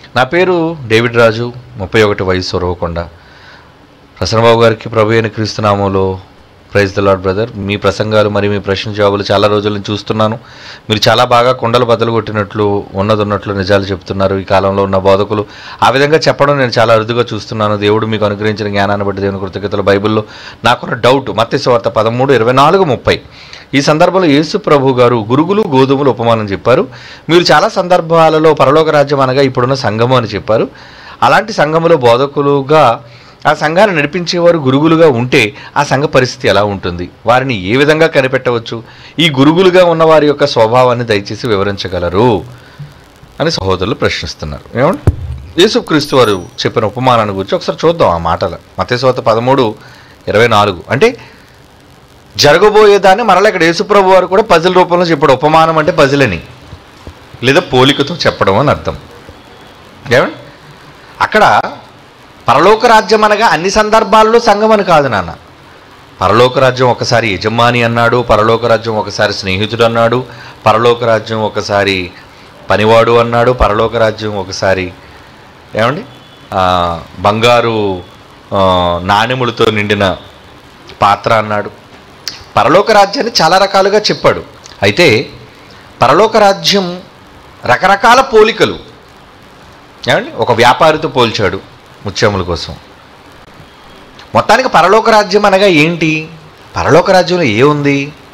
నా పేరు డేవిడ్ రాజు ముప్పై ఒకటి వయసు ఉరవకొండ ప్రసన్నబాబు గారికి ప్రభు అయిన క్రీస్తునామంలో ప్రైజ్ ద లాడ్ బ్రదర్ మీ ప్రసంగాలు మరి మీ ప్రశ్న జవాబులు చాలా రోజుల నుంచి చూస్తున్నాను మీరు చాలా బాగా కొండలు బద్దలు కొట్టినట్లు ఉన్నది ఉన్నట్లు నిజాలు చెప్తున్నారు ఈ కాలంలో ఉన్న బోధకులు ఆ విధంగా చెప్పడం నేను చాలా అరుదుగా చూస్తున్నాను దేవుడు మీకు అనుగ్రహించిన జ్ఞానాన్ని బట్టి దేవుని కృతజ్ఞతలు బైబిల్లో నాకున్న డౌట్ మత్స్య వార్త పదమూడు ఇరవై నాలుగు ముప్పై ఈ సందర్భంలో యేసు ప్రభు గారు గురుగులు గోధుమలు ఉపమానం చెప్పారు మీరు చాలా సందర్భాలలో పరలోక రాజ్యం అనగా ఇప్పుడున్న సంఘము అని చెప్పారు అలాంటి సంఘములో బోధకులుగా ఆ సంఘాన్ని నడిపించేవారు గురుగులుగా ఉంటే ఆ సంఘ పరిస్థితి ఎలా ఉంటుంది వారిని ఏ విధంగా కనిపెట్టవచ్చు ఈ గురుగులుగా ఉన్న వారి యొక్క స్వభావాన్ని దయచేసి వివరించగలరు అని సహోదరులు ప్రశ్నిస్తున్నారు ఏమండి యేసుక్రీస్తు వారు చెప్పిన ఉపమానాన్ని గురించి ఒకసారి చూద్దాం ఆ మాటలు మతేశ్వత పదమూడు ఇరవై నాలుగు అంటే జరగబోయేదాన్ని మరలా ఇక్కడ యేసుప్రభు వారు కూడా పజిల్ రూపంలో చెప్పాడు ఉపమానం అంటే పజిల్ అని లేదా పోలికతో చెప్పడం అని అర్థం ఏమండి అక్కడ పరలోక రాజ్యం అనగా అన్ని సందర్భాల్లో సంఘం అని కాదు నాన్న పరలోక రాజ్యం ఒకసారి యజమాని అన్నాడు పరలోక రాజ్యం ఒకసారి స్నేహితుడు అన్నాడు పరలోక రాజ్యం ఒకసారి పనివాడు అన్నాడు పరలోక రాజ్యం ఒకసారి ఏమండి ఆ, బంగారు ఆ, నాణెములతో నిండిన పాత్ర అన్నాడు పరలోక రాజ్యాన్ని చాలా రకాలుగా చెప్పాడు అయితే పరలోక రాజ్యం రకరకాల పోలికలు ఏమండి ఒక వ్యాపారితో పోల్చాడు ముత్యముల కోసం మొత్తానికి పరలోక రాజ్యం అనగా ఏంటి పరలోక రాజ్యంలో ఏముంది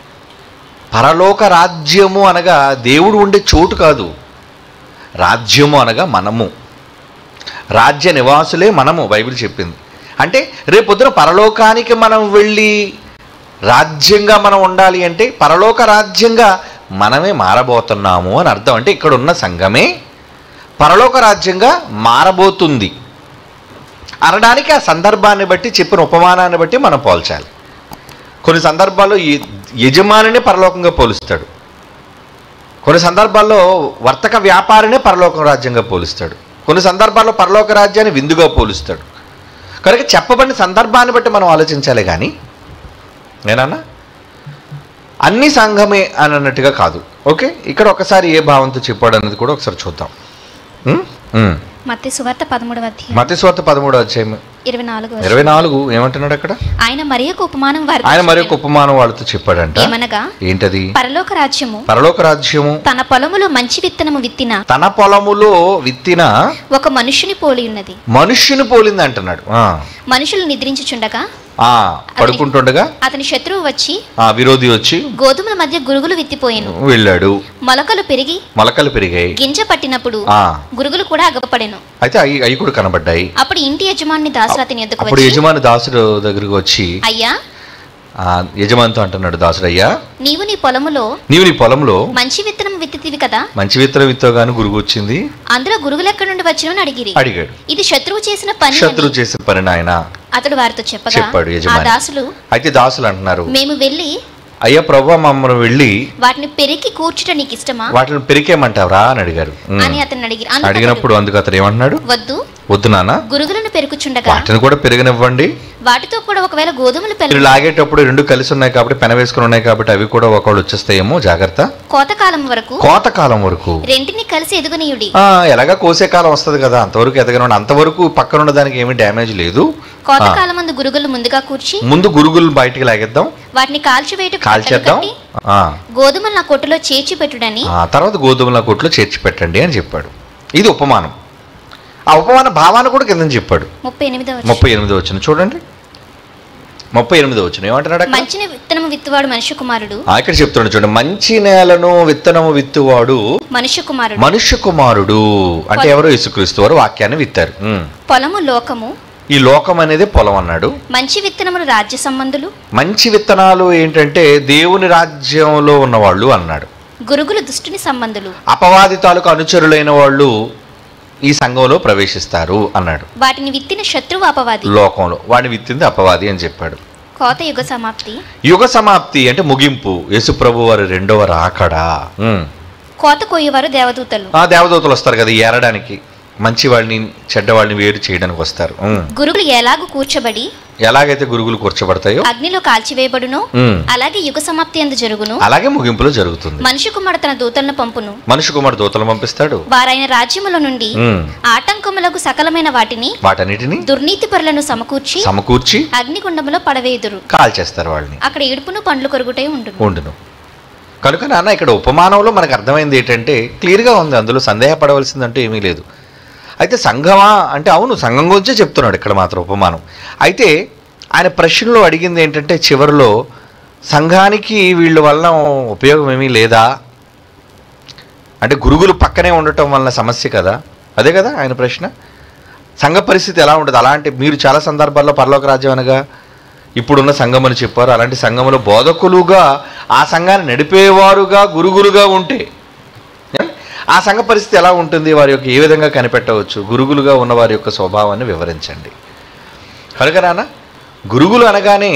పరలోక రాజ్యము అనగా దేవుడు ఉండే చోటు కాదు రాజ్యము అనగా మనము రాజ్య నివాసులే మనము బైబిల్ చెప్పింది అంటే రేపొద్దున పరలోకానికి మనం వెళ్ళి రాజ్యంగా మనం ఉండాలి అంటే పరలోక రాజ్యంగా మనమే మారబోతున్నాము అని అర్థం అంటే ఇక్కడ ఉన్న సంఘమే పరలోక రాజ్యంగా మారబోతుంది అనడానికి ఆ సందర్భాన్ని బట్టి చెప్పిన ఉపమానాన్ని బట్టి మనం పోల్చాలి కొన్ని సందర్భాల్లో ఈ యజమానినే పరలోకంగా పోలుస్తాడు కొన్ని సందర్భాల్లో వర్తక వ్యాపారినే పరలోక రాజ్యంగా పోలుస్తాడు కొన్ని సందర్భాల్లో పరలోక రాజ్యాన్ని విందుగా పోలుస్తాడు కనుక చెప్పబడిన సందర్భాన్ని బట్టి మనం ఆలోచించాలి కానీ నేనన్నా అన్ని సంఘమే అని అన్నట్టుగా కాదు ఓకే ఇక్కడ ఒకసారి ఏ భావంతో చెప్పాడు అనేది కూడా ఒకసారి చూద్దాం ఉం? ఉం. మత్తి సువార్త పదమూడవ అధ్యాయం మతస్వార్త పదమూడు అధ్యాయం ఇరవై నాలుగు ఇరవై నాలుగు ఏమంటున్నాడు అక్కడ ఆయన మరి ఒక ఉపమానం వారితో ఆయన మరి ఒక చెప్పెను. ఉపమానం వాళ్ళతో చెప్పాడంట ఏమనగా ఏంటది పరలోక రాజ్యము పరలోక రాజ్యము తన పొలములో మంచి విత్తనము విత్తిన తన పొలములో విత్తిన ఒక మనుషుని పోలి ఉన్నది మనుష్యుని పోలింది అంటున్నాడు ఆ, మనుషులు నిద్రించుచుండగా ఆ, పడుకుంటుండగా అతని శత్రువు వచ్చి ఆ విరోధి వచ్చి గోధుమల మధ్య గురుగులు విత్తిపోయెను వెళ్ళాడు మొలకలు పెరిగి మొలకలు పెరిగాయి గింజ పట్టినప్పుడు ఆ, గురుగులు కూడా అగపడెను అయితే అవి అవి కూడా కనబడ్డాయి అప్పుడు ఇంటి యజమాని దాసులు అతని ఎద్దుకు అప్పుడు వచ్చి యజమాని దాసుడు దగ్గరికి వచ్చి అయ్యా ఆ, యజమానితో అంటున్నాడు దాసుడు అయ్యా నీవు నీ పొలములో నీవు నీ పొలంలో మంచి విత్తనం విత్తితివి కదా మంచి విత్తనం విత్తగాను గురుగు వచ్చింది అందులో గురుగులు ఎక్కడి నుండి వచ్చినని అడిగిరి అడిగాడు ఇది శత్రువు చేసిన పని శత్రువు చేసిన పని నాయన అతడు వారితో చెప్పగా చెప్పాడు ఆ యజమాని. దాసులు అయితే దాసులు అంటున్నారు మేము వెళ్ళి అయ్యా ప్రభు మమ్మల్ని వెళ్ళి వాటిని పెరికి కూర్చుట నీకు ఇష్టమా వాటిని పెరికేమంటావరా అని అడిగారు ఉమ్. అని అతను అడిగి అందుకు అడిగినప్పుడు అందుకు అతను ఏమంటున్నాడు అతడు, వద్దు వద్దు నాన్న గురుగులను పెరుకుచుండగా వాటిని కూడా పెరగనివ్వండి వాటితో కూడా ఒకవేళ గోధుమలు మీరు పెరుగు లాగేటప్పుడు రెండు కలిసి ఉన్నాయి కాబట్టి పెన వేసుకుని ఉన్నాయి కాబట్టి అవి కూడా ఒకళ్ళు వచ్చేస్తాయేమో జాగ్రత్త కోతకాలం వరకు కోతకాలం వరకు రెంటిని కలిసి ఎదుగునీయుడి ఆ, ఎలాగా కోసే కాలం వస్తుంది కదా అంతవరకు ఎదగనండి అంతవరకు పక్కన ఉన్న దానికి ఏమీ డ్యామేజ్ లేదు కోతకాలం మందు గురుగులు ముందుగా కూర్చి ముందు గురుగులు బయటికి లాగేద్దాం వాటిని కాల్చివేయటకు కాల్చేద్దాం కట్టి ఆ, గోధుమలు నా కొట్టులో చేర్చి పెట్టుడని ఆ తర్వాత గోధుమల కొట్లో చేర్చి పెట్టండి అని చెప్పాడు ఇది ఉపమానం ఆ ఉపమాన భావాన్ని కూడా కింద చెప్పాడు ముప్పై ఎనిమిదవ ముప్పై ఎనిమిదో వచ్చిన చూడండి ముప్పై ఎనిమిదో వచ్చిన ఏమంటున్నాడు అక్కడ? మంచిన విత్తనము విత్తువాడు మనుష్య కుమారుడు ఆ, ఇక్కడ చెప్తున్నాడు చూడండి మంచి నేలను విత్తనము విత్తువాడు మనుష్య కుమారుడు మనుష్య కుమారుడు అంటే ఎవరో యేసుక్రీస్తు వారు వాక్యాన్ని విత్తారు ఉమ్. పొలము లోకము ఈ లోకం అనేది పొలం అన్నాడు మంచి విత్తనములు రాజ్య సంబంధులు మంచి విత్తనాలు ఏంటంటే దేవుని రాజ్యంలో ఉన్నవాళ్ళు అన్నాడు గురుగులు దుష్టుని సంబంధులు అపవాది తాలూకు అనుచరులైన వాళ్ళు ఈ సంఘంలో ప్రవేశిస్తారు అన్నాడు వాటిని విత్తిన శత్రువు అపవాది లోకంలో వాడిని విత్తింది అపవాది అని చెప్పాడు కోత యుగ సమాప్తి యుగ సమాప్తి అంటే ముగింపు యేసుప్రభు వారి రెండవ రాకడా ఉమ్. కోత కొయ్యేవారు దేవదూతలు ఆ దేవదూతలు వస్తారు కదా ఏరడానికి మంచి వాళ్ళని చెడ్డ వాళ్ళని వేరు చేయడానికి వస్తారు ఉమ్. గురుగులు ఎలాగు కూర్చబడి ఎలాగైతే గురుగులు కూర్చోబడతాయో అగ్నిలో కాల్చివేయబడును ఉమ్, అలాగే యుగ సమాప్తి అందు జరుగును అలాగే ముగింపులో జరుగుతుంది మనిషి కుమారుడు తన దూతలను పంపును మనిషి కుమారు దూతలు పంపిస్తాడు వారైన రాజ్యముల నుండి ఉమ్, ఆటంకములకు సకలమైన వాటిని వాటన్నిటిని దుర్నీతి పరులను సమకూర్చి సమకూర్చి అగ్నిగుండములో పడవేయుదురు కాల్చేస్తారు వాళ్ళని అక్కడ ఏడుపును పండ్లు కొరుగుటై ఉండును ఉండును కనుక నాన్న ఇక్కడ ఉపమానంలో మనకు అర్థమైంది ఏంటంటే క్లియర్గా ఉంది అందులో సందేహపడవలసిందంటూ ఏమీ లేదు అయితే సంఘమా అంటే అవును సంఘం గురించే చెప్తున్నాడు ఇక్కడ మాత్రం ఉపమానం అయితే ఆయన ప్రశ్నలో అడిగింది ఏంటంటే చివరిలో సంఘానికి వీళ్ళ వలన ఉపయోగం ఏమీ లేదా అంటే గురుగులు పక్కనే ఉండటం వలన సమస్య కదా అదే కదా ఆయన ప్రశ్న సంఘ పరిస్థితి ఎలా ఉంటుంది అలాంటి మీరు చాలా సందర్భాల్లో పరలోక రాజ్యం అనగా ఇప్పుడున్న సంఘం అని చెప్పారు అలాంటి సంఘములో బోధకులుగా ఆ సంఘాన్ని నడిపేవారుగా గురుగులుగా ఉంటే ఏ? ఆ సంఘ పరిస్థితి ఎలా ఉంటుంది వారి యొక్క ఏ విధంగా కనిపెట్టవచ్చు గురుగులుగా ఉన్న వారి యొక్క స్వభావాన్ని వివరించండి కనుక నాన్న గురుగులు అనగానే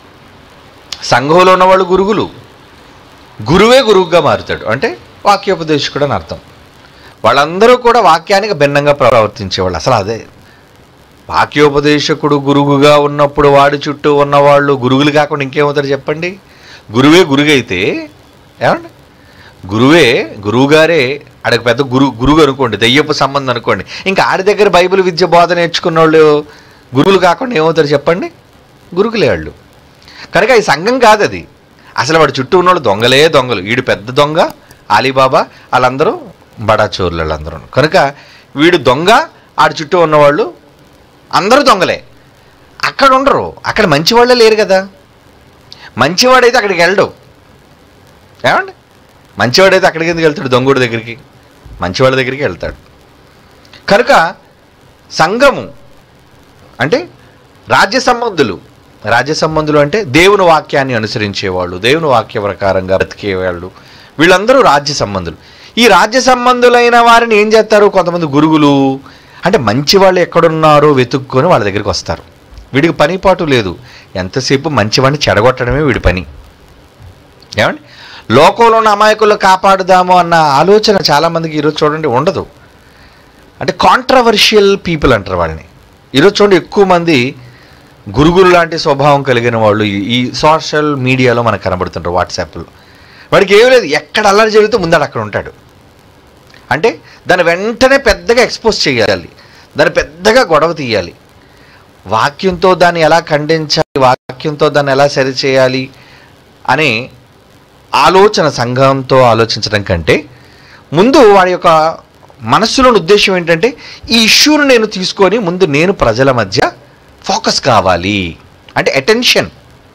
సంఘంలో ఉన్నవాళ్ళు గురుగులు గురువే గురువుగా మారుతాడు అంటే వాక్యోపదేశకుడు అని అర్థం వాళ్ళందరూ కూడా వాక్యానికి భిన్నంగా ప్రవర్తించేవాళ్ళు అసలు అదే వాక్యోపదేశకుడు గురువుగా ఉన్నప్పుడు వాడి చుట్టూ ఉన్నవాళ్ళు గురువులు కాకుండా ఇంకేమవుతారు చెప్పండి గురువే గురుగైతే ఏమండి గురువే గురువుగారే ఆడకు పెద్ద గురు గురువు అనుకోండి దయ్యపు సంబంధం అనుకోండి ఇంకా ఆడి దగ్గర బైబిల్ విద్య బోధ నేర్చుకున్న వాళ్ళు గురువులు కాకుండా ఏమవుతారు చెప్పండి గురుకులే వాళ్ళు కనుక ఈ సంఘం కాదు అది అసలు వాడి చుట్టూ ఉన్నవాళ్ళు దొంగలే దొంగలు వీడు పెద్ద దొంగ అలీబాబా వాళ్ళందరూ బడా చోర్లు వాళ్ళందరూ కనుక వీడు దొంగ ఆడి చుట్టూ ఉన్నవాళ్ళు అందరూ దొంగలే అక్కడ ఉండరు అక్కడ మంచివాళ్ళే లేరు కదా మంచివాడైతే అక్కడికి వెళ్ళడు ఏమండి మంచివాడైతే అక్కడికి ఎందుకు వెళ్తాడు దొంగోడి దగ్గరికి మంచివాడి దగ్గరికి వెళ్తాడు కనుక సంఘము అంటే రాజ్య సంబంధులు రాజ్య సంబంధులు అంటే దేవుని వాక్యాన్ని అనుసరించేవాళ్ళు దేవుని వాక్య ప్రకారంగా బ్రతికేవాళ్ళు వీళ్ళందరూ రాజ్య సంబంధులు ఈ రాజ్య సంబంధులైన వారిని ఏం చేస్తారు కొంతమంది గురుగులు అంటే మంచి వాళ్ళు ఎక్కడున్నారో వెతుక్కొని వాళ్ళ దగ్గరికి వస్తారు వీడికి పనిపాటు లేదు ఎంతసేపు మంచివాడిని చెడగొట్టడమే వీడి పని ఏమండి లోకంలో ఉన్న అమాయకులు కాపాడుదాము అన్న ఆలోచన చాలామందికి ఈరోజు చూడండి ఉండదు అంటే కాంట్రవర్షియల్ పీపుల్ అంటారు వాళ్ళని ఈరోజు చూడండి ఎక్కువ మంది గురుగురు లాంటి స్వభావం కలిగిన వాళ్ళు ఈ- ఈ సోషల్ మీడియాలో మనకు కనబడుతుంటారు వాట్సాప్లో వాడికి ఏం లేదు ఎక్కడ అల్లరి జరిగితే ముందడు అక్కడ ఉంటాడు అంటే దాన్ని వెంటనే పెద్దగా ఎక్స్పోజ్ చేయాలి దాన్ని పెద్దగా గొడవ తీయాలి వాక్యంతో దాన్ని ఎలా ఖండించాలి వాక్యంతో దాన్ని ఎలా సరిచేయాలి అనే ఆలోచన సంఘంతో ఆలోచించడం కంటే ముందు వాడి యొక్క మనస్సులోని ఉద్దేశం ఏంటంటే ఈ ఇష్యూను నేను తీసుకొని ముందు నేను ప్రజల మధ్య ఫోకస్ కావాలి అంటే అటెన్షన్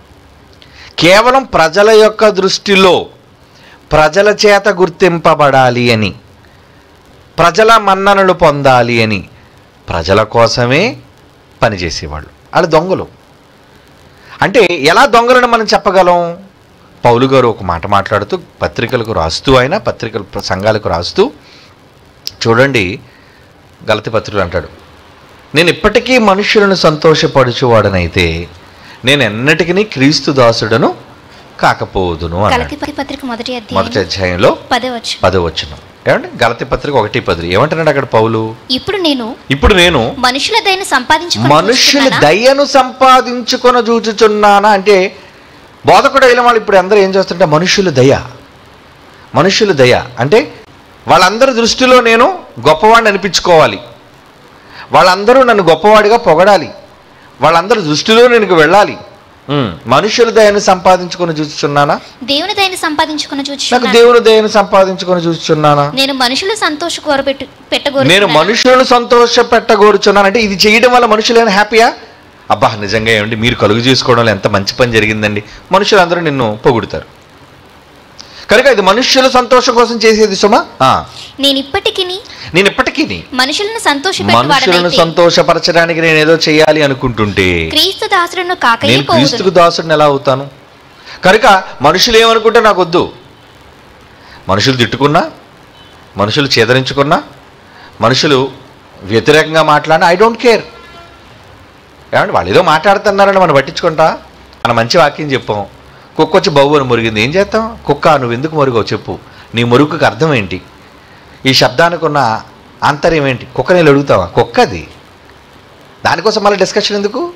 కేవలం ప్రజల యొక్క దృష్టిలో ప్రజల చేత గుర్తింపబడాలి అని ప్రజల మన్ననలు పొందాలి అని ప్రజల కోసమే పనిచేసేవాళ్ళు వాళ్ళు దొంగలు అంటే ఎలా దొంగలను మనం చెప్పగలం పౌలు గారు ఒక మాట మాట్లాడుతూ పత్రికలకు రాస్తూ ఆయన పత్రికలు సంఘాలకు రాస్తూ చూడండి గలతి పత్రికలు అంటాడు నేను ఇప్పటికీ మనుషులను సంతోషపరచువాడనైతే నేను ఎన్నటికీ క్రీస్తు దాసుడను కాకపోదును అన్నాడు కలకి పత్రిక మొదటి మొదటి అధ్యాయం అధ్యాయంలో పదవచ్చు పదవచ్చును ఏమండి గలతి పత్రిక ఒకటి పది ఏమంటున్నాడు అక్కడ పౌలు ఇప్పుడు నేను ఇప్పుడు నేను మనుషుల దయను సంపాదించుకుని మనుషుల చూస్తున్నానా? దయను సంపాదించుకొని చూచుచున్నానా అంటే బోధకుడు అయిన వాళ్ళు ఇప్పుడు అందరూ ఏం చేస్తుంటే మనుషుల దయ మనుషుల దయ అంటే వాళ్ళందరి దృష్టిలో నేను గొప్పవాడిని అనిపించుకోవాలి వాళ్ళందరూ నన్ను గొప్పవాడిగా పొగడాలి వాళ్ళందరి దృష్టిలో నేను వెళ్ళాలి ఉమ్, మనుషుల దయను సంపాదించుకొని చూచుచున్నానా దేవుని దయను సంపాదించుకుని నాకు చూచుచున్నాను దేవుని దయను సంపాదించుకొని చూచుచున్నానా నేను మనుషుల సంతోష కోరబెట్టు పెట్టగోరు నేను మనుషులను సంతోష పెట్టగోరుచున్నాను అంటే ఇది చేయడం వల్ల మనుషులైన హ్యాపీయా అబ్బా నిజంగా ఏమండి మీరు కలుగు చేసుకోవడంలో ఎంత మంచి పని జరిగిందండి మనుషులందరూ నిన్ను పొగుడుతారు కనుక ఇది మనుష్యుల సంతోషం కోసం చేసేది సుమా ఆ, నేను ఇప్పటికి నేను ఇప్పటికీ మనుషులను మనుషులను సంతోషపెట్టువాడనైతే సంతోషపరచడానికి నేను ఏదో చేయాలి అనుకుంటుంటే క్రీస్తు దాసులను కాకయే నేను క్రీస్తుకు దాసుడిని ఎలా అవుతాను కనుక మనుషులు ఏమనుకుంటే నాకు వద్దు మనుషులు తిట్టుకున్నా మనుషులు చేదరించుకున్నా మనుషులు వ్యతిరేకంగా మాట్లాడినా ఐ డోంట్ కేర్ ఏమంటే వాళ్ళు ఏదో మాట్లాడుతున్నారని మనం పట్టించుకుంటా మన మంచి వాక్యం చెప్పాం కుక్క వచ్చి బవ్వు అని మురిగింది ఏం చేస్తాం కుక్క నువ్వు ఎందుకు మురుగో చెప్పు నీ మురుగుకు అర్థం ఏంటి ఈ శబ్దానికి ఉన్న ఆంతర్యం ఏంటి కుక్క నేను అడుగుతావా కుక్క అది దానికోసం మళ్ళీ డిస్కషన్ ఎందుకు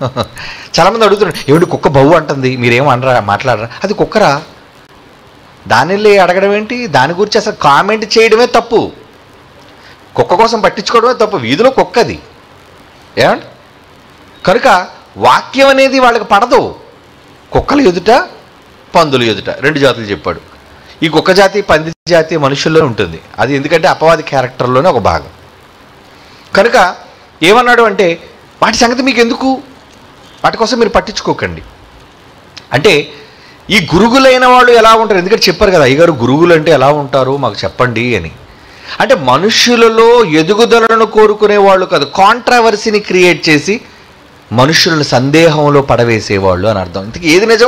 చాలామంది అడుగుతున్నారు ఏమిటి కుక్క బవ్వు అంటుంది మీరేం అనరా మాట్లాడరా అది కుక్కరా దానిలో అడగడం ఏంటి దాని గురించి అసలు కామెంట్ చేయడమే తప్పు కుక్క కోసం పట్టించుకోవడమే తప్పు వీధిలో కుక్క అది ఏమండి కనుక వాక్యం అనేది వాళ్ళకి పడదు కుక్కలు ఎదుట పందులు ఎదుట రెండు జాతులు చెప్పాడు ఈ కుక్క జాతి పంది జాతి మనుషుల్లో ఉంటుంది అది ఎందుకంటే అపవాది క్యారెక్టర్లోనే ఒక భాగం కనుక ఏమన్నాడు అంటే వాటి సంగతి మీకు ఎందుకు వాటి కోసం మీరు పట్టించుకోకండి అంటే ఈ గురుగులైన వాళ్ళు ఎలా ఉంటారు ఎందుకంటే చెప్పారు కదా అయ్యగారు గురువులు అంటే ఎలా ఉంటారు మాకు చెప్పండి అని అంటే మనుషులలో ఎదుగుదలను కోరుకునే వాళ్ళు కాదు కాంట్రవర్సీని క్రియేట్ చేసి మనుషులను సందేహంలో పడవేసేవాళ్ళు అని అర్థం ఇంతకీ ఏది నిజం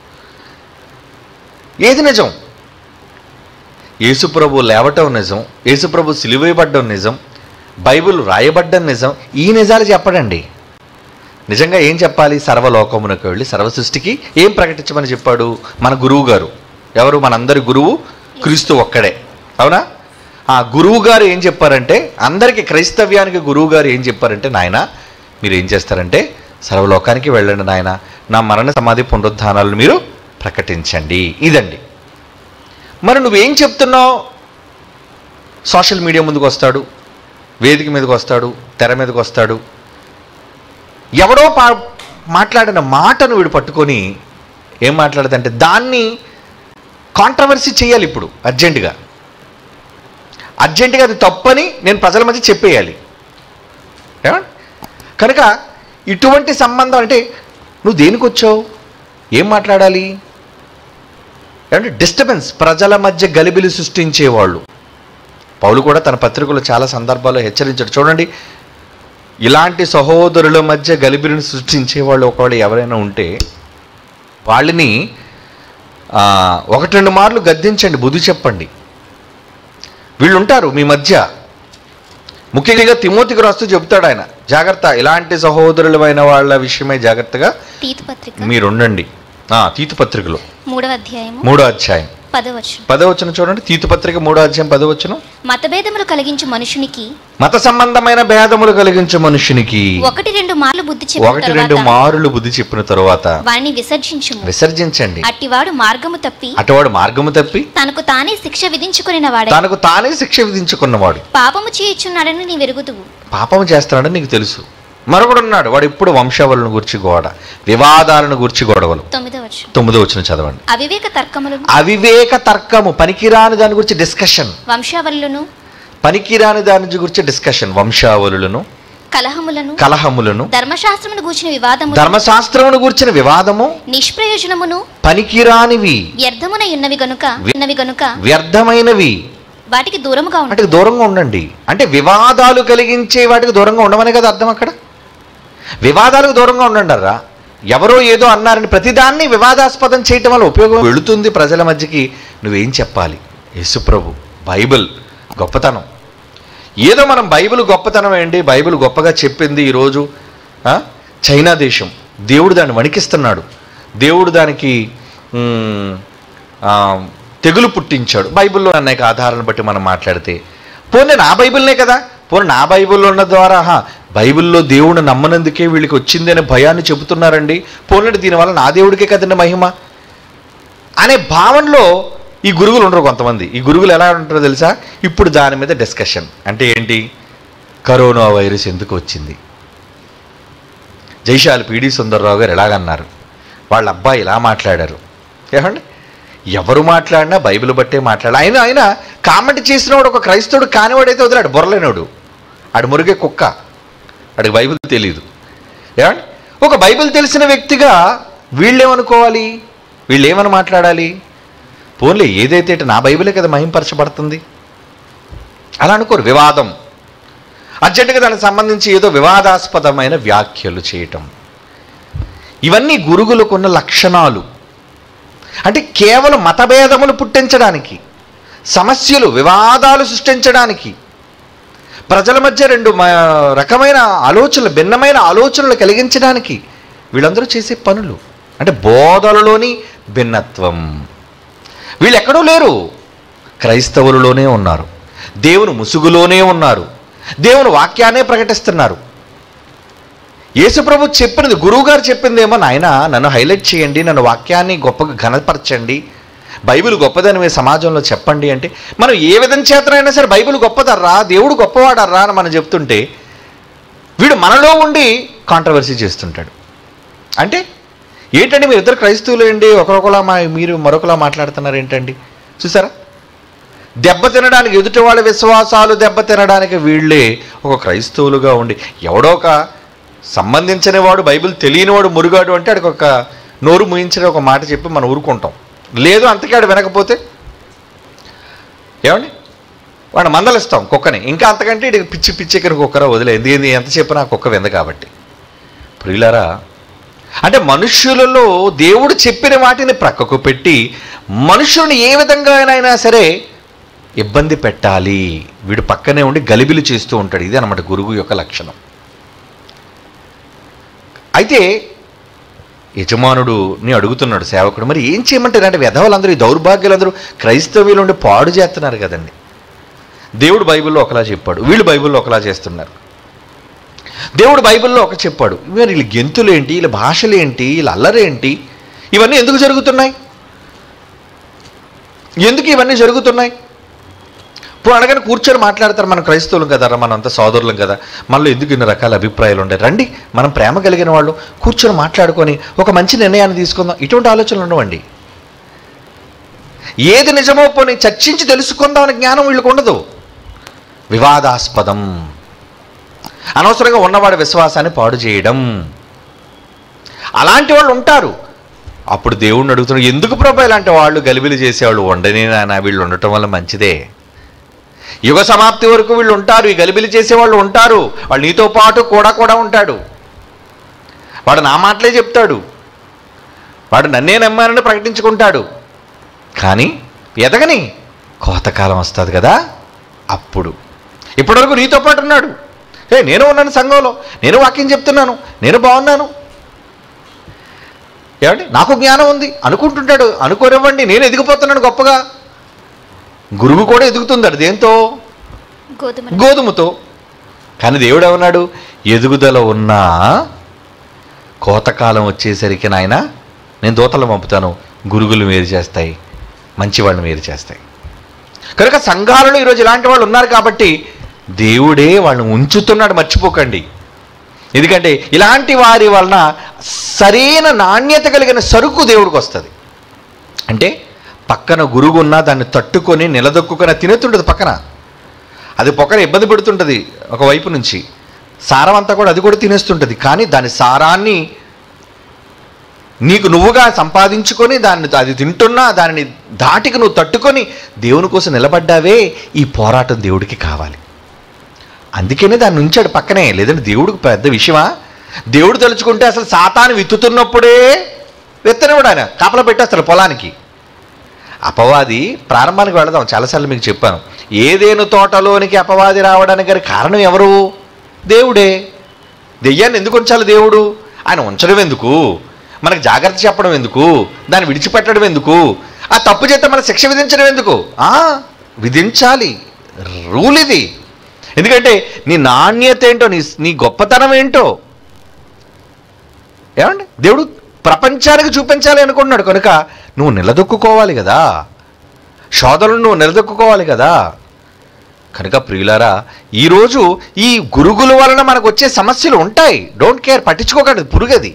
ఏది నిజం యేసుప్రభు లేవటం నిజం యేసుప్రభు సిలువేయబడ్డం నిజం బైబిల్ రాయబడ్డం నిజం ఈ నిజాలు చెప్పడండి నిజంగా ఏం చెప్పాలి సర్వలోకమునకు వెళ్ళి సర్వ సృష్టికి ఏం ప్రకటించమని చెప్పాడు మన గురువు గారు ఎవరు మనందరి గురువు క్రీస్తు ఒక్కడే అవునా ఆ గురువు గారు ఏం చెప్పారంటే అందరికీ క్రైస్తవ్యానికి గురువు గారు ఏం చెప్పారంటే నాయన మీరు ఏం చేస్తారంటే సర్వలోకానికి వెళ్ళండి నాయన నా మరణ సమాధి పునరుద్ధానాలను మీరు ప్రకటించండి ఇదండి మరి నువ్వేం చెప్తున్నావు సోషల్ మీడియా ముందుకు వస్తాడు వేదిక మీదకి వస్తాడు తెర మీదకి వస్తాడు ఎవడో పా మాట్లాడిన మాటను వీడు పట్టుకొని ఏం మాట్లాడదంటే దాన్ని కాంట్రవర్సీ చేయాలి ఇప్పుడు అర్జెంటుగా అర్జెంటుగా అది తప్పని నేను ప్రజల మధ్య చెప్పేయాలి ఏమండి కనుక ఇటువంటి సంబంధం అంటే నువ్వు దేనికి వచ్చావు ఏం మాట్లాడాలి ఏమంటే డిస్టర్బెన్స్ ప్రజల మధ్య గలిబిలి సృష్టించేవాళ్ళు పౌలు కూడా తన పత్రికలో చాలా సందర్భాల్లో హెచ్చరించాడు చూడండి ఇలాంటి సహోదరుల మధ్య గలిబిలిని సృష్టించే వాళ్ళు ఒకవేళ ఎవరైనా ఉంటే వాళ్ళని ఆ, ఒకటి రెండు మార్లు గద్దించండి బుద్ధి చెప్పండి వీళ్ళు ఉంటారు మీ మధ్య ముఖ్యంగా తిమోతికి రాస్తూ చెబుతాడు ఆయన జాగ్రత్త ఇలాంటి సహోదరులమైన వాళ్ళ విషయమై జాగ్రత్తగా తీతు పత్రిక మీరు ఉండండి ఆ, తీతు పత్రికలో మూడవ అధ్యాయము మూడో అధ్యాయం పదవచ్చు పదవచనం చూడండి తీతు పత్రిక మూడో అధ్యాయం పదవచనం మతభేదములు కలిగించు మనుషునికి మత సంబంధమైన భేదములు కలిగించే మనుషునికి ఒకటి రెండు మార్లు బుద్ధి చెప్పిన ఒకటి రెండు తరువాత మారులు బుద్ధి చెప్పిన తరువాత వాణ్ణి విసర్జించుము విసర్జించండి అట్టివాడు మార్గము తప్పి అటువాడు మార్గము తప్పి తనకు తానే శిక్ష విధించుకుని వాడే తనకు తానే శిక్ష విధించుకున్నవాడు పాపము చేయుచున్నాడని నీ వెరుగుదువు పాపం చేస్తున్నాడని నీకు తెలుసు మరొకడు ఉన్నాడు వాడు ఇప్పుడు వంశావళులను గురించి గోడ వివాదాలను గురించి గొడవలు తొమ్మిదవచ్చు తొమ్మిదో వచ్చిన చదవండి అవివేక తర్కములను అవివేక తర్కము పనికిరాని దాని గురించి డిస్కషన్ వంశావళులను పనికిరాని దాని గురించి డిస్కషన్ వంశావళులను కలహములను కలహములను ధర్మశాస్త్రమును గూర్చిన వివాదము ధర్మశాస్త్రమును గురించిన వివాదము నిష్ప్రయోజనమును పనికిరానివి వ్యర్థమున ఉన్నవి గనుక ఉన్నవి గనుక వ్యర్థమైనవి వాటికి దూరముగా ఉండు వాటికి దూరంగా ఉండండి అంటే వివాదాలు కలిగించే వాటికి దూరంగా ఉండమనే కదా అర్థం అక్కడ వివాదాలకు దూరంగా ఉండండి అర్రా ఎవరో ఏదో అన్నారని ప్రతిదాన్ని వివాదాస్పదం చేయటం వల్ల ఉపయోగం వెళుతుంది ప్రజల మధ్యకి నువ్వేం చెప్పాలి యేసుప్రభు బైబిల్ గొప్పతనం ఏదో మనం బైబిల్ గొప్పతనం ఏంటి బైబిల్ గొప్పగా చెప్పింది ఈరోజు ఆ? చైనా దేశం దేవుడు దాన్ని వణికిస్తున్నాడు దేవుడు దానికి మ్, ఆ, తెగులు పుట్టించాడు బైబిల్లో అనేక ఆధారాలను బట్టి మనం మాట్లాడితే పోనీ నా బైబిల్నే కదా పోనీ నా బైబిల్లో ఉన్న ద్వారా ఆహా, బైబిల్లో దేవుడు నమ్మనందుకే వీళ్ళకి వచ్చింది అనే భయాన్ని చెబుతున్నారండి పోనీ దీనివల్ల నా దేవుడికే కదండి మహిమ అనే భావనలో ఈ గురువులు ఉండరు కొంతమంది ఈ గురువులు ఎలా ఉంటారో తెలుసా ఇప్పుడు దాని మీద డిస్కషన్ అంటే ఏంటి కరోనా వైరస్ ఎందుకు వచ్చింది జైశాల్ పీడి సుందర్రావు గారు ఎలాగన్నారు వాళ్ళ అబ్బాయి ఇలా మాట్లాడారు ఏమండి ఎవరు మాట్లాడినా బైబిల్ బట్టే మాట్లాడాలి ఆయన ఆయన కామెంట్ చేసినవాడు ఒక క్రైస్తవుడు కానివాడైతే వదిలాడు బొరలేనోడు ఆడు మురిగే కుక్క ఆడికి బైబిల్ తెలియదు ఏమండి ఒక బైబిల్ తెలిసిన వ్యక్తిగా వీళ్ళేమనుకోవాలి వీళ్ళు ఏమని మాట్లాడాలి పోన్లే ఏదైతే ఇటు నా బైబిలే కదా మహింపరచబడుతుంది అలా అనుకోరు వివాదం అర్జెంటుగా దానికి సంబంధించి ఏదో వివాదాస్పదమైన వ్యాఖ్యలు చేయటం ఇవన్నీ గురుగులకున్న లక్షణాలు అంటే కేవలం మతభేదములు పుట్టించడానికి సమస్యలు వివాదాలు సృష్టించడానికి ప్రజల మధ్య రెండు మ- రకమైన ఆలోచనలు భిన్నమైన ఆలోచనలు కలిగించడానికి వీళ్ళందరూ చేసే పనులు అంటే బోధనలోని భిన్నత్వం వీళ్ళు ఎక్కడో లేరు క్రైస్తవులలోనే ఉన్నారు దేవుని ముసుగులోనే ఉన్నారు దేవుని వాక్యాన్నే ప్రకటిస్తున్నారు యేసుప్రభు చెప్పినది గురువుగారు చెప్పిందేమో నాయన నన్ను హైలైట్ చేయండి నన్ను వాక్యాన్ని గొప్పగా ఘనపరచండి బైబిల్ గొప్పదని మీ సమాజంలో చెప్పండి అంటే మనం ఏ విధం చేతనైనా సరే బైబిల్ గొప్పదర్రా దేవుడు గొప్పవాడర్రా అని మనం చెప్తుంటే వీడు మనలో ఉండి కాంట్రవర్సీ చేస్తుంటాడు అంటే ఏంటండి మీరు ఇద్దరు క్రైస్తవులు అండి ఒకరొకలా మా మీరు మరొకలా మాట్లాడుతున్నారు ఏంటండి చూసారా దెబ్బ తినడానికి ఎదుటి వాళ్ళ విశ్వాసాలు దెబ్బ తినడానికి వీళ్ళే ఒక క్రైస్తవులుగా ఉండి ఎవడో ఒక సంబంధించిన వాడు బైబిల్ తెలియనివాడు మురుగాడు అంటే ఆడికి ఒక నోరు ముయించిన ఒక మాట చెప్పి మనం ఊరుకుంటాం లేదు అంతకీ ఆడు వినకపోతే ఏమండి వాడు మందలిస్తాం కుక్కని ఇంకా అంతకంటే ఇటు పిచ్చి పిచ్చి ఎక్కడ కుక్కరా వదిలే ఎందుకంది ఎంత చెప్పినా ఆ కుక్క వింద కాబట్టి ప్రియులారా అంటే మనుష్యులలో దేవుడు చెప్పిన వాటిని ప్రక్కకు పెట్టి మనుషుల్ని ఏ విధంగానైనా సరే ఇబ్బంది పెట్టాలి వీడు పక్కనే ఉండి గలిబిలి చేస్తూ ఉంటాడు ఇది అనమాట గురువు యొక్క లక్షణం అయితే యజమానుడుని అడుగుతున్నాడు సేవకుడు మరి ఏం చేయమంటారు అంటే విధవలందరూ ఈ దౌర్భాగ్యులందరూ క్రైస్తవులు ఉండి పాడు చేస్తున్నారు కదండి దేవుడు బైబిల్లో ఒకలా చెప్పాడు వీళ్ళు బైబిల్లో ఒకలా చేస్తున్నారు దేవుడు బైబిల్లో ఒక చెప్పాడు మరి వీళ్ళ గెంతులేంటి వీళ్ళ భాషలేంటి వీళ్ళ అల్లరేంటి ఇవన్నీ ఎందుకు జరుగుతున్నాయి ఎందుకు ఇవన్నీ జరుగుతున్నాయి ఇప్పుడు అనగానే కూర్చొని మాట్లాడతారు మనం క్రైస్తవులం కదరా మనం అంతా సోదరులం కదా మనలో ఎందుకు ఇన్ని రకాల అభిప్రాయాలు ఉంటాయి రండి మనం ప్రేమ కలిగిన వాళ్ళు కూర్చొని మాట్లాడుకొని ఒక మంచి నిర్ణయాన్ని తీసుకుందాం ఇటువంటి ఆలోచనలు ఉండవండి ఏది నిజమో పోనీ చర్చించి తెలుసుకుందాం అనే జ్ఞానం వీళ్ళకు ఉండదు వివాదాస్పదం అనవసరంగా ఉన్నవాడి విశ్వాసాన్ని పాడు చేయడం అలాంటి వాళ్ళు ఉంటారు అప్పుడు దేవుణ్ణి అడుగుతున్నాడు ఎందుకు ప్రభా ఇలాంటి వాళ్ళు గలిబిలి చేసేవాళ్ళు ఉండని నాన్న వీళ్ళు ఉండటం వల్ల మంచిదే యుగ సమాప్తి వరకు వీళ్ళు ఉంటారు ఈ గలిబిలి చేసేవాళ్ళు ఉంటారు వాళ్ళు నీతో పాటు కూడా కూడా ఉంటాడు వాడు నా మాటలే చెప్తాడు వాడు నన్నే నమ్మానని ప్రకటించుకుంటాడు కానీ ఎదగని కోతకాలం వస్తుంది కదా అప్పుడు ఇప్పటివరకు నీతో పాటు ఉన్నాడు ఏ నేను ఉన్నాను సంఘంలో నేను వాక్యం చెప్తున్నాను నేను బాగున్నాను ఏమండి నాకు జ్ఞానం ఉంది అనుకుంటుంటాడు అనుకోనివ్వండి నేను ఎదిగిపోతున్నాను గొప్పగా గురువు కూడా ఎదుగుతుందాడు దేంతో గోధుమ గోధుమతో కానీ దేవుడు ఏమన్నాడు ఎదుగుదల ఉన్నా కోతకాలం వచ్చేసరికి నాయన నేను దూతలు పంపుతాను గురుగులు వేరు చేస్తాయి మంచివాళ్ళని వేరు చేస్తాయి కనుక సంఘాలలో ఈరోజు ఇలాంటి వాళ్ళు ఉన్నారు కాబట్టి దేవుడే వాళ్ళని ఉంచుతున్నాడు మర్చిపోకండి ఎందుకంటే ఇలాంటి వారి వలన సరైన నాణ్యత కలిగిన సరుకు దేవుడికి వస్తుంది అంటే పక్కన గురువు ఉన్నా దాన్ని తట్టుకొని నిలదొక్కుని తినేస్తుంటుంది పక్కన అది పక్కన ఇబ్బంది పెడుతుంటుంది ఒకవైపు నుంచి సారం అంతా కూడా అది కూడా తినేస్తుంటుంది కానీ దాని సారాన్ని నీకు నువ్వుగా సంపాదించుకొని దాన్ని అది తింటున్నా దానిని దాటికి నువ్వు తట్టుకొని దేవుని కోసం నిలబడ్డావే ఈ పోరాటం దేవుడికి కావాలి అందుకనే దాన్ని ఉంచాడు పక్కనే లేదంటే దేవుడికి పెద్ద విషయమా దేవుడు తలుచుకుంటే అసలు సాతాను విత్తుతున్నప్పుడే విత్తనివాడు ఆయన కాపలా పెట్టేస్తాడు పొలానికి అపవాది ప్రారంభానికి వెళదాం చాలాసార్లు మీకు చెప్పాను ఏదేను తోటలోనికి అపవాది రావడానికి గల కారణం ఎవరు దేవుడే దెయ్యాన్ని ఎందుకు ఉంచాలి దేవుడు ఆయన ఉంచడం ఎందుకు మనకు జాగ్రత్త చెప్పడం ఎందుకు దాన్ని విడిచిపెట్టడం ఎందుకు ఆ తప్పు చేత మన శిక్ష విధించడం ఎందుకు ఆ, విధించాలి రూల్ ఇది ఎందుకంటే నీ నాణ్యత ఏంటో నీ నీ గొప్పతనం ఏంటో ఏమండి దేవుడు ప్రపంచానికి చూపించాలి అనుకున్నాడు కనుక నువ్వు నిలదొక్కుకోవాలి కదా శోధనలు నువ్వు నిలదొక్కుకోవాలి కదా కనుక ప్రియులారా ఈరోజు ఈ గురుగుల వలన మనకు వచ్చే సమస్యలు ఉంటాయి డోంట్ కేర్ పట్టించుకోకండి పురుగది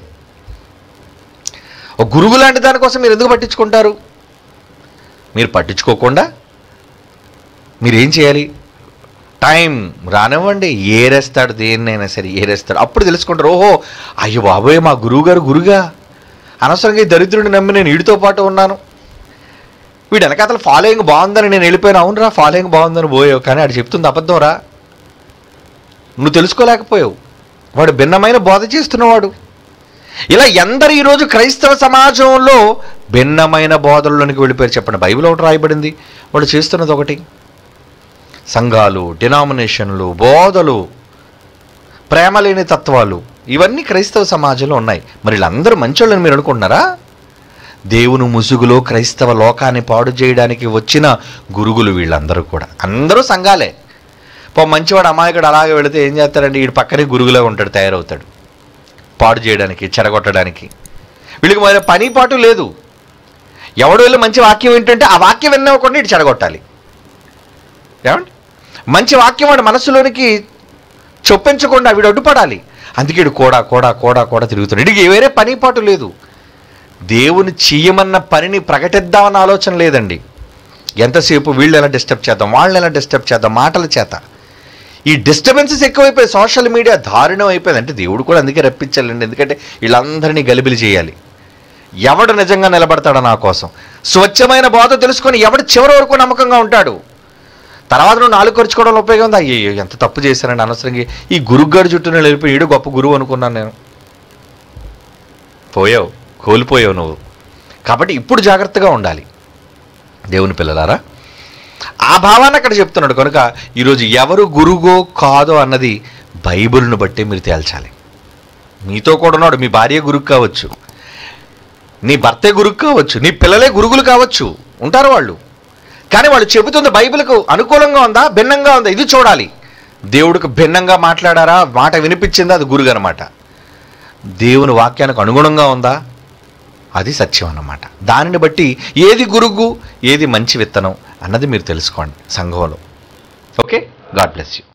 ఒక గురువు లాంటి దానికోసం మీరు ఎందుకు పట్టించుకుంటారు మీరు పట్టించుకోకుండా మీరు ఏం చేయాలి టైం రానివ్వండి ఏరేస్తాడు దేన్నైనా సరే ఏరేస్తాడు అప్పుడు తెలుసుకుంటారు ఓహో అయ్యో బాబోయ్ మా గురువు గారు గురుగా అనవసరంగా ఈ దరిద్రుడిని నమ్మి నేను వీడితో పాటు ఉన్నాను వీడు వెనకాతల ఫాలోయింగ్ బాగుందని నేను వెళ్ళిపోయాను అవునరా ఫాలోయింగ్ బాగుందని పోయావు కానీ ఆడు చెప్తుంది అబద్ధం రా నువ్వు తెలుసుకోలేకపోయావు వాడు భిన్నమైన బోధ చేస్తున్నవాడు ఇలా ఎందరు ఈరోజు క్రైస్తవ సమాజంలో భిన్నమైన బోధనలోనికి వెళ్ళిపోయారు చెప్పండి బైబిల్ ఒకటి రాయబడింది వాడు చేస్తున్నది ఒకటి సంఘాలు డినామినేషన్లు బోధలు ప్రేమ లేని తత్వాలు ఇవన్నీ క్రైస్తవ సమాజంలో ఉన్నాయి మరి వీళ్ళందరూ మంచోళ్ళని మీరు అనుకుంటున్నారా దేవుని ముసుగులో క్రైస్తవ లోకాన్ని పాడు చేయడానికి వచ్చిన గురుగులు వీళ్ళందరూ కూడా అందరూ సంఘాలే పో మంచివాడు అమాయకుడు అలాగే వెళితే ఏం చేస్తాడంటే వీడి పక్కనే గురుగులా ఉంటాడు తయారవుతాడు పాడు చేయడానికి చెడగొట్టడానికి వీళ్ళకి మరి పని పాటు లేదు ఎవడు వెళ్ళి మంచి వాక్యం ఏంటంటే ఆ వాక్యం విన్నవ్వకుండా ఇటు చెడగొట్టాలి ఏమండి మంచి వాక్యం వాడి మనసులోనికి చొప్పించకుండా వీడు అడ్డుపడాలి అందుకే వీడు కూడా కూడా కూడా కూడా తిరుగుతున్నాడు వీడికి వేరే పని పాటు లేదు దేవుని చెయ్యమన్న పనిని ప్రకటిద్దామన్న ఆలోచన లేదండి ఎంతసేపు వీళ్ళు ఎలా డిస్టర్బ్ చేద్దాం వాళ్ళని ఎలా డిస్టర్బ్ చేద్దాం మాటల చేత ఈ డిస్టర్బెన్సెస్ ఎక్కువైపోయాయి సోషల్ మీడియా దారుణం అయిపోయింది అంటే దేవుడు కూడా అందుకే రప్పించాలండి ఎందుకంటే వీళ్ళందరినీ గలిబిలి చేయాలి ఎవడు నిజంగా నిలబడతాడో నా కోసం స్వచ్ఛమైన బోధ తెలుసుకొని ఎవడు చివరి వరకు నమ్మకంగా ఉంటాడు తర్వాత నువ్వు నాలుగు ఖర్చుకోవడంలో ఉపయోగం ఉంది అయ్యో ఎంత తప్పు చేశానండి అనవసరంగా ఈ గురుగారి చుట్టూ నేను వెళ్ళిపోయి ఈడు గొప్ప గురువు అనుకున్నాను నేను పోయావు కోల్పోయావు నువ్వు కాబట్టి ఇప్పుడు జాగ్రత్తగా ఉండాలి దేవుని పిల్లలారా ఆ భావాన్ని అక్కడ చెప్తున్నాడు కనుక ఈరోజు ఎవరు గురుగో కాదో అన్నది బైబిల్ను బట్టి మీరు తేల్చాలి మీతో కూడా ఉన్నాడు మీ భార్య గురువు కావచ్చు నీ భర్తే గురువు కావచ్చు నీ పిల్లలే గురుగులు కావచ్చు ఉంటారు వాళ్ళు కానీ వాళ్ళు చెబుతుంది బైబిల్కు అనుకూలంగా ఉందా భిన్నంగా ఉందా ఇది చూడాలి దేవుడికి భిన్నంగా మాట్లాడారా మాట వినిపించిందా అది గురుగు అనమాట దేవుని వాక్యానికి అనుగుణంగా ఉందా అది సత్యం అన్నమాట దానిని బట్టి ఏది గురుగు ఏది మంచి విత్తనం అన్నది మీరు తెలుసుకోండి సంఘంలో ఓకే గాడ్ బ్లెస్ యూ